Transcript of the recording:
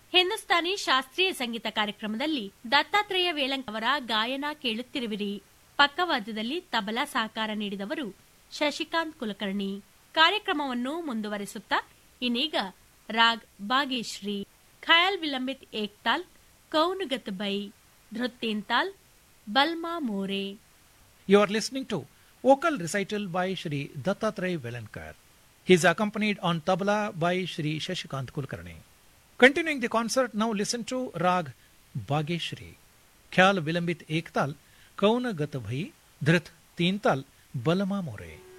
ಹಿಂದೂಸ್ತಾನಿ ಶಾಸ್ತ್ರೀಯ ಸಂಗೀತ ಕಾರ್ಯಕ್ರಮದಲ್ಲಿ ದತ್ತಾತ್ರೇಯ ವೇಲಂಕ್ ಅವರ ಗಾಯನ ಕೇಳುತ್ತಿರುವಿರಿ ಪಕ್ಕವಾದ್ಯದಲ್ಲಿ ತಬಲಾ ಸಹಕಾರ ನೀಡಿದವರು ಶಶಿಕಾಂತ್ ಕುಲಕರ್ಣಿ ಕಾರ್ಯಕ್ರಮವನ್ನು ಮುಂದುವರಿಸುತ್ತಾ ಇನ್ನೀಗ ರಾಗ್ ಬಾಗೇಶ್ರೀ ಖಯಾಲ್ ವಿಲಂಬಿತ್ ಏಕ್ತಾಲ್ ಕೌನುಗತ್ ಬೈ ಧೃತ್ತೇಂತಾಲ್ ಬಲ್ಮಾ ಮೋರೆ You are listening to vocal recital by Shri Dattatray Velankar. He is accompanied on tabla by Shri Shashikant Kulkarni. Continuing the concert, now listen to Rag Bageshri. Khyal Vilambit Ektal, Kauna Gat Bhai, Dhrit Teental, Balama More.